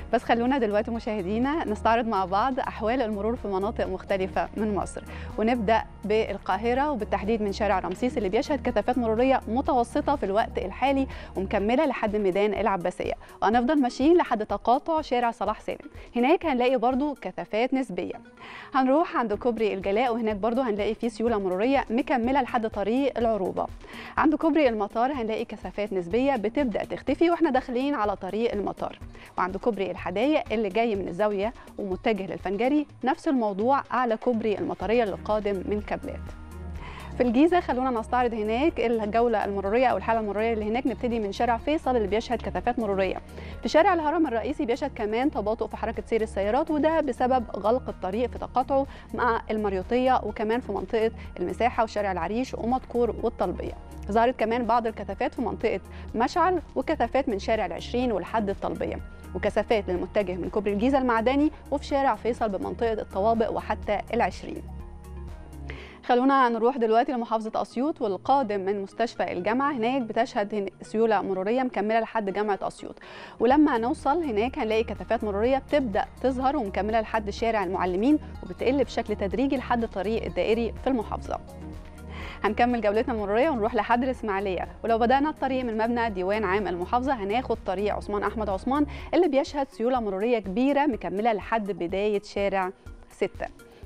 بس خلونا دلوقتي مشاهدينا نستعرض مع بعض احوال المرور في مناطق مختلفه من مصر ونبدا بالقاهره وبالتحديد من شارع رمسيس اللي بيشهد كثافات مروريه متوسطه في الوقت الحالي ومكمله لحد ميدان العباسيه وهنفضل ماشيين لحد تقاطع شارع صلاح سالم هناك هنلاقي برضو كثافات نسبيه هنروح عند كوبري الجلاء وهناك برضو هنلاقي فيه سيوله مروريه مكمله لحد طريق العروبه عند كوبري المطار هنلاقي كثافات نسبيه بتبدا تختفي واحنا داخلين على طريق المطار وعند كوبري الحدايق اللي جاي من الزاويه ومتجه للفنجري نفس الموضوع اعلى كوبري المطريه اللي قادم من كابلات في الجيزه خلونا نستعرض هناك الجوله المروريه او الحاله المروريه اللي هناك نبتدي من شارع فيصل اللي بيشهد كثافات مروريه في شارع الهرم الرئيسي بيشهد كمان تباطؤ في حركه سير السيارات وده بسبب غلق الطريق في تقاطعه مع المريوطيه وكمان في منطقه المساحه وشارع العريش ومدكور والطلبيه ظهرت كمان بعض الكثافات في منطقه مشعل وكثافات من شارع العشرين ولحد الطلبيه وكثافات للمتجه من كوبري الجيزه المعدني وفي شارع فيصل بمنطقه الطوابق وحتى العشرين خلونا نروح دلوقتي لمحافظة أسيوط والقادم من مستشفى الجامعة هناك بتشهد سيولة مرورية مكملة لحد جامعة أسيوط ولما نوصل هناك هنلاقي كثافات مرورية بتبدأ تظهر ومكملة لحد شارع المعلمين وبتقل بشكل تدريجي لحد الطريق الدائري في المحافظة هنكمل جولتنا المروريه ونروح لحد الاسماعيليه ولو بدانا الطريق من مبنى ديوان عام المحافظه هناخد طريق عثمان احمد عثمان اللي بيشهد سيوله مروريه كبيره مكمله لحد بدايه شارع 6